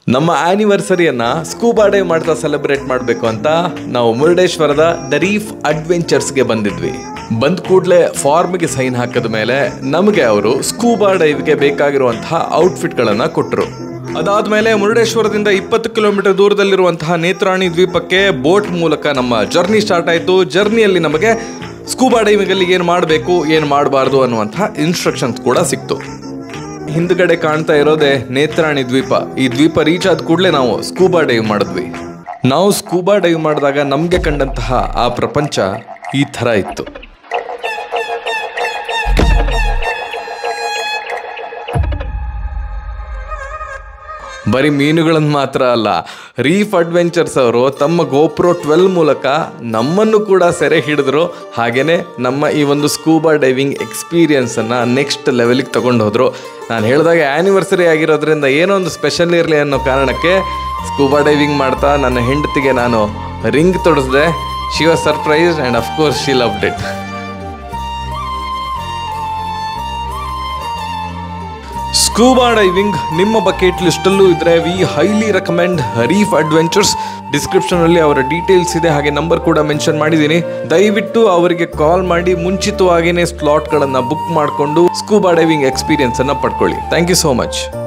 ನಮ್ಮ ಆನಿವರ್ಸರಿಯನ್ನ scuba dive ಮಾಡ್ತಾ ಸೆಲೆಬ್ರೇಟ್ ಮಾಡಬೇಕು ಅಂತ ನಾವು ಮುರುಡೇಶ್ವರದ ದರೀಫ್ ಅಡ್ವೆಂಚರ್ಸ್ಗೆ ಬಂದಿದ್ವಿ ಬಂದ ಕೂಡಲೇ ಫಾರ್ಮ್ಗೆ ಸೈನ್ ಹಾಕಿದ ಮೇಲೆ ನಮಗೆ ಅವರು ಸ್ಕೂಬಾ ಡೈವ್ಗೆ ಬೇಕಾಗಿರುವಂತಹ ಔಟ್ಫಿಟ್ಗಳನ್ನು ಕೊಟ್ಟರು ಅದಾದ್ಮೇಲೆ ಮುರುಡೇಶ್ವರದಿಂದ ಇಪ್ಪತ್ತು ಕಿಲೋಮೀಟರ್ ದೂರದಲ್ಲಿರುವಂತಹ ನೇತ್ರಾಣಿ ದ್ವೀಪಕ್ಕೆ ಬೋಟ್ ಮೂಲಕ ನಮ್ಮ ಜರ್ನಿ ಸ್ಟಾರ್ಟ್ ಆಯಿತು ಜರ್ನಿಯಲ್ಲಿ ನಮಗೆ ಸ್ಕೂಬಾ ಡೈವಿಂಗಲ್ಲಿ ಏನು ಮಾಡಬೇಕು ಏನು ಮಾಡಬಾರ್ದು ಅನ್ನುವಂತಹ ಇನ್ಸ್ಟ್ರಕ್ಷನ್ಸ್ ಕೂಡ ಸಿಕ್ತು ಹಿಂದ್ಗಡೆ ಕಾಣ್ತಾ ಇರೋದೇ ನೇತ್ರಾಣಿ ದ್ವೀಪ ಈ ದ್ವೀಪ ರೀಚ್ ಆದ ಕೂಡಲೇ ನಾವು ಸ್ಕೂಬಾ ಡೈವ್ ಮಾಡಿದ್ವಿ ನಾವು ಸ್ಕೂಬಾ ಡೈವ್ ಮಾಡಿದಾಗ ನಮಗೆ ಕಂಡಂತಹ ಆ ಪ್ರಪಂಚ ಈ ಥರ ಇತ್ತು ಬರೀ ಮೀನುಗಳನ್ನು ಮಾತ್ರ ಅಲ್ಲ ರೀಫ್ ಅಡ್ವೆಂಚರ್ಸ್ ಅವರು ತಮ್ಮ ಗೋಪ್ರೋ ಟ್ವೆಲ್ ಮೂಲಕ ನಮ್ಮನ್ನು ಕೂಡ ಸೆರೆ ಹಿಡಿದ್ರು ಹಾಗೇನೆ ನಮ್ಮ ಈ ಒಂದು ಸ್ಕೂಬಾ ಡೈವಿಂಗ್ ಎಕ್ಸ್ಪೀರಿಯನ್ಸನ್ನು ನೆಕ್ಸ್ಟ್ ಲೆವೆಲಿಗೆ ತಗೊಂಡು ಹೋದ್ರು ನಾನು ಹೇಳಿದಾಗ ಆ್ಯನಿವರ್ಸರಿ ಆಗಿರೋದ್ರಿಂದ ಏನೋ ಒಂದು ಸ್ಪೆಷಲ್ ಇರಲಿ ಅನ್ನೋ ಕಾರಣಕ್ಕೆ ಸ್ಕೂಬಾ ಡೈವಿಂಗ್ ಮಾಡ್ತಾ ನನ್ನ ಹೆಂಡತಿಗೆ ನಾನು ರಿಂಗ್ ತೊಡಸಿದೆ she was surprise and of course she loved it scuba diving ನಿಮ್ಮ ಬಕೆಟ್ ಲಿಸ್ಟಲ್ಲೂ ಇದ್ರೆ we highly recommend reef adventures ಡಿಸ್ಕ್ರಿಪ್ಷನಲ್ಲಿ ಅವರ ಡೀಟೇಲ್ಸ್ ಇದೆ ಹಾಗೆ ನಂಬರ್ ಕೂಡ ಮೆನ್ಷನ್ ಮಾಡಿದ್ದೀನಿ ದಯವಿಟ್ಟು ಅವರಿಗೆ ಕಾಲ್ ಮಾಡಿ ಮುಂಚಿತವಾಗಿಯೇ ಸ್ಲಾಟ್ಗಳನ್ನು ಬುಕ್ ಮಾಡಿಕೊಂಡು ಸ್ಕೂಬಾ ಡೈವಿಂಗ್ ಎಕ್ಸ್ಪೀರಿಯನ್ಸ್ ಅನ್ನು ಪಡ್ಕೊಳ್ಳಿ ಥ್ಯಾಂಕ್ ಯು ಸೋ ಮಚ್